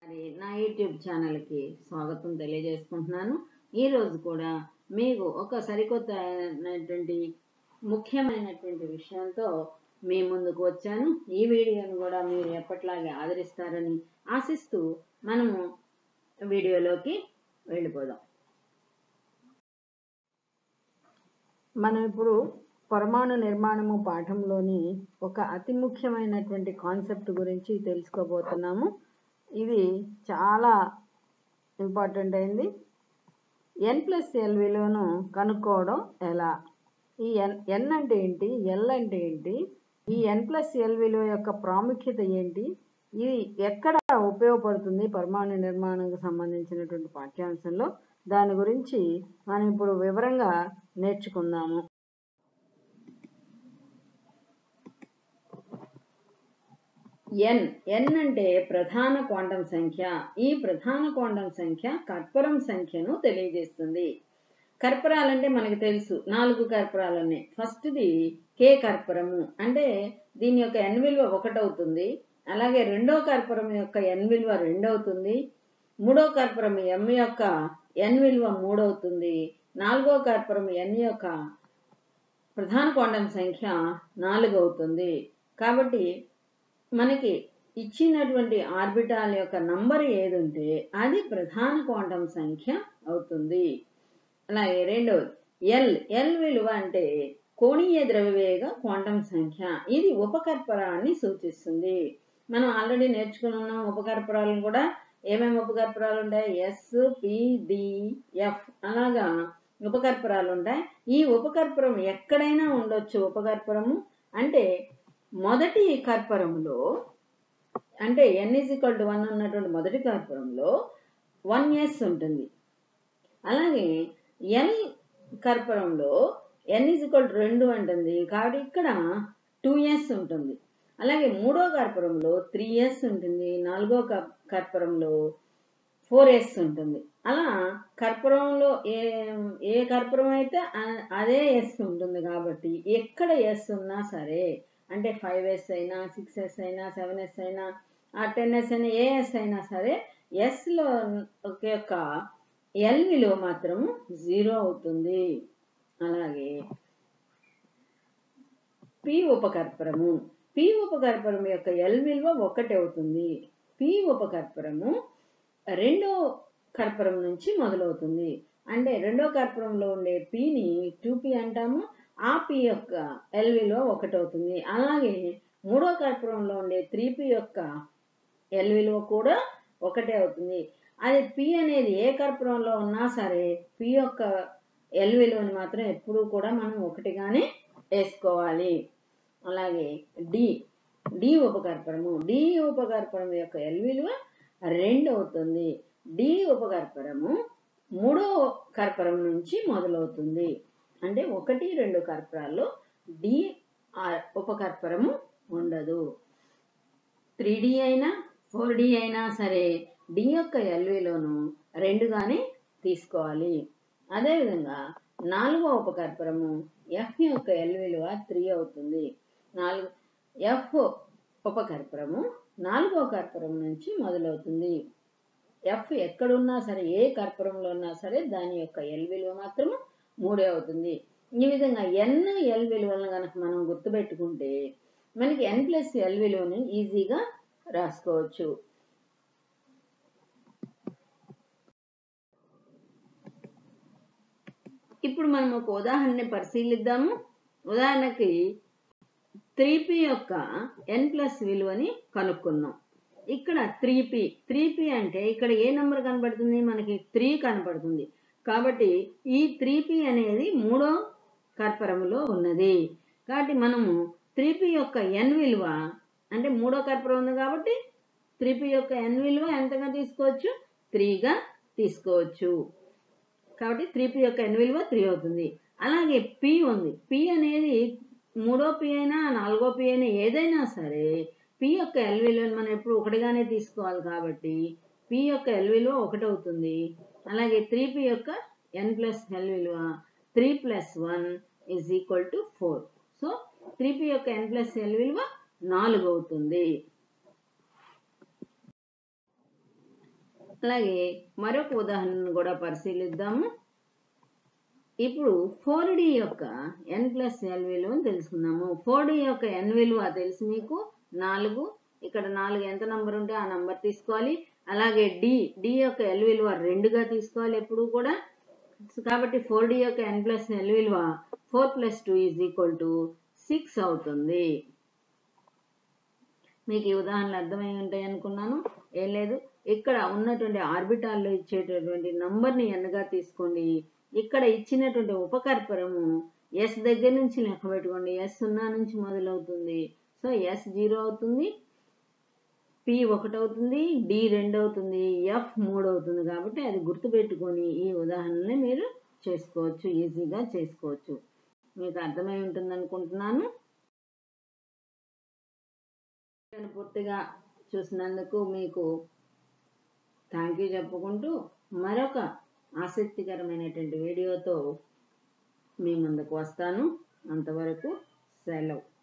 మరి నా యూట్యూబ్ ఛానల్కి స్వాగతం తెలియజేసుకుంటున్నాను ఈరోజు కూడా మీకు ఒక సరికొత్త అయినటువంటి ముఖ్యమైనటువంటి విషయంతో మీ ముందుకు వచ్చాను ఈ వీడియోను కూడా మీరు ఎప్పట్లాగే ఆదరిస్తారని ఆశిస్తూ మనము వీడియోలోకి వెళ్ళిపోదాం మనం ఇప్పుడు పరమాణు నిర్మాణము పాఠంలోని ఒక అతి ముఖ్యమైనటువంటి కాన్సెప్ట్ గురించి తెలుసుకోబోతున్నాము ఇది చాలా ఇంపార్టెంట్ అయింది ఎన్ ప్లస్ ఎల్ విలువను కనుక్కోవడం ఎలా ఈ ఎన్ ఎన్ అంటే ఏంటి ఎల్ అంటే ఏంటి ఈ ఎన్ ప్లస్ ఎల్ విలువ యొక్క ప్రాముఖ్యత ఏంటి ఇది ఎక్కడ ఉపయోగపడుతుంది పరమాణు నిర్మాణంకు సంబంధించినటువంటి పాఠ్యాంశంలో దాని గురించి మనం ఇప్పుడు వివరంగా నేర్చుకుందాము ఎన్ ఎన్ అంటే ప్రధాన క్వాంటం సంఖ్య ఈ ప్రధాన క్వాంటం సంఖ్య కర్పరం సంఖ్యను తెలియజేస్తుంది కర్పరాలంటే మనకు తెలుసు నాలుగు కర్పరాలు ఉన్నాయి ఫస్ట్ది కే కర్పరము అంటే దీని యొక్క ఎన్ విలువ ఒకటవుతుంది అలాగే రెండో కర్పరం యొక్క ఎన్ విలువ రెండవుతుంది మూడో కర్పరం ఎం యొక్క ఎన్ విలువ మూడవుతుంది నాలుగో కర్పరం ఎన్ యొక్క ప్రధాన క్వాంటం సంఖ్య నాలుగు అవుతుంది కాబట్టి మనకి ఇచ్చినటువంటి ఆర్బిటాల్ యొక్క నంబర్ ఏది ఉంటే అది ప్రధాన క్వాంటం సంఖ్య అవుతుంది అలాగే రెండవది ఎల్ ఎల్ విలువ అంటే కోణీయ ద్రవ్యవేగ క్వాంటం సంఖ్య ఇది ఉపకర్పరాన్ని సూచిస్తుంది మనం ఆల్రెడీ నేర్చుకుని ఉన్నాం ఉపకర్పరాలను కూడా ఏమేమి ఉపకర్పరాలు ఉంటాయి ఎస్ పిడిఎఫ్ అలాగా ఉపకర్పరాలు ఉంటాయి ఈ ఉపకర్పరం ఎక్కడైనా ఉండొచ్చు ఉపకర్పరము అంటే మొదటి కర్పరంలో అంటే N is equal to one ఉన్నటువంటి మొదటి కర్పరంలో వన్ ఎస్ ఉంటుంది అలాగే ఎల్ కర్పరంలో ఎన్ ఈజ్ ఈక్వల్ టు రెండు ఉంటుంది కాబట్టి ఇక్కడ టూ ఎస్ ఉంటుంది అలాగే మూడో కర్పరంలో త్రీ ఎస్ ఉంటుంది నాలుగో కర్పరంలో ఫోర్ ఎస్ ఉంటుంది అలా కర్పూరంలో ఏ ఏ కర్పూరం అయితే అదే ఎస్ ఉంటుంది కాబట్టి ఎక్కడ ఎస్ ఉన్నా సరే అంటే ఫైవ్ ఎస్ అయినా సిక్స్ ఎస్ అయినా సెవెన్ ఎస్ అయినా ఆ టెన్ ఎస్ అయినా ఏ ఎస్ అయినా సరే ఎస్లో యొక్క ఎల్ విలువ మాత్రం జీరో అవుతుంది అలాగే పి ఉపకర్పరము పి ఉపకర్పరం యొక్క ఎల్ విలువ ఒకటి అవుతుంది పి ఉపకర్పరము రెండో కర్పూరం నుంచి మొదలవుతుంది అంటే రెండో కర్పూరంలో ఉండే పిని టూ పి అంటాము ఆ పి యొక్క ఎల్ విలువ ఒకటి అవుతుంది అలాగే మూడో కర్పూరంలో ఉండే త్రీ పి యొక్క ఎల్ విలువ కూడా ఒకటే అవుతుంది అది పి అనేది ఏ కర్పూరంలో ఉన్నా సరే పి యొక్క ఎల్ విలువని మాత్రం ఎప్పుడూ కూడా మనం ఒకటిగానే వేసుకోవాలి అలాగే డి డి ఉపకర్పరము డి ఉపకర్పరం యొక్క ఎల్ విలువ రెండు అవుతుంది డి ఉపకర్పరము మూడో కర్పరం నుంచి మొదలవుతుంది అంటే ఒకటి రెండు కర్పరాల్లో డి ఉపకర్పరము ఉండదు త్రీ డి అయినా ఫోర్ డి అయినా సరే డి యొక్క ఎల్ విలువను రెండుగానే తీసుకోవాలి అదేవిధంగా నాలుగో ఉపకర్పరము ఎఫ్ యొక్క ఎల్ విలువ త్రీ అవుతుంది నాలుగు ఎఫ్ ఉపకర్పరము నాలుగో కర్పూరం నుంచి మొదలవుతుంది ఎఫ్ ఎక్కడున్నా సరే ఏ కర్పూరంలో ఉన్నా సరే దాని యొక్క ఎల్ విలువ మాత్రం మూడే అవుతుంది ఈ విధంగా ఎన్ ఎల్ విలువలను కనుక మనం గుర్తుపెట్టుకుంటే మనకి ఎన్ ప్లస్ ఎల్ విలువని ఈజీగా రాసుకోవచ్చు ఇప్పుడు మనం ఒక ఉదాహరణ పరిశీలిద్దాము ఉదాహరణకి త్రీ పి యొక్క ఎన్ ప్లస్ విలువని కనుక్కుందాం ఇక్కడ త్రీ పి త్రీ పి అంటే ఇక్కడ ఏ నెంబర్ కనబడుతుంది మనకి త్రీ కనబడుతుంది కాబట్టి ఈ త్రీ పి అనేది మూడో కర్పరములో ఉన్నది కాబట్టి మనము త్రీ పి యొక్క ఎన్ విలువ అంటే మూడో కర్పరం ఉంది కాబట్టి త్రీ పి యొక్క ఎన్ విలువ ఎంతగా తీసుకోవచ్చు త్రీగా తీసుకోవచ్చు కాబట్టి త్రీ పి యొక్క ఎన్ విలువ త్రీ అవుతుంది అలాగే పి ఉంది పి అనేది మూడో పి అయినా నాలుగో పి అయినా ఏదైనా సరే పి యొక్క ఎల్ విలువను మనం ఎప్పుడు ఒకటిగానే తీసుకోవాలి కాబట్టి పి యొక్క ఎల్ విలువ ఒకటి అవుతుంది అలాగే త్రీ పి యొక్క ఎన్ ప్లస్ ఎల్ విలువ three plus one is equal to four so three P యొక్క ఎన్ ప్లస్ ఎల్ విలువ నాలుగు అవుతుంది అలాగే మరొక ఉదాహరణను కూడా పరిశీలిద్దాము ఇప్పుడు ఫోర్ డి యొక్క ఎన్ ప్లస్ ఎల్ విలువను తెలుసుకుందాము ఫోర్ డి యొక్క ఎన్ విలువ తెలుసు మీకు నాలుగు ఇక్కడ నాలుగు ఎంత నంబర్ ఉంటే ఆ నంబర్ తీసుకోవాలి అలాగే డి డి యొక్క ఎల్ విలువ రెండుగా తీసుకోవాలి ఎప్పుడు కూడా కాబట్టి ఫోర్ డి యొక్క ఎన్ ప్లస్ ఎల్ విలువ four plus two is equal to six అవుతుంది మీకు ఈ ఉదాహరణలు అర్థమై ఉంటాయి అనుకున్నాను ఏం లేదు ఇక్కడ ఉన్నటువంటి ఆర్బిటాల్లో ఇచ్చేటటువంటి నంబర్ని ఎన్గా తీసుకోండి ఇక్కడ ఇచ్చినటువంటి ఉపకర్పరము ఎస్ దగ్గర నుంచి లెక్క పెట్టుకోండి ఎస్ సున్నా నుంచి మొదలవుతుంది సో ఎస్ జీరో అవుతుంది పి ఒకటి అవుతుంది డి రెండు అవుతుంది ఎఫ్ మూడు అవుతుంది కాబట్టి అది గుర్తుపెట్టుకొని ఈ ఉదాహరణని మీరు చేసుకోవచ్చు ఈజీగా చేసుకోవచ్చు మీకు అర్థమై ఉంటుంది అనుకుంటున్నాను పూర్తిగా చూసినందుకు మీకు థ్యాంక్ యూ చెప్పుకుంటూ మరొక ఆసక్తికరమైనటువంటి వీడియోతో మీ ముందుకు వస్తాను అంతవరకు సెలవు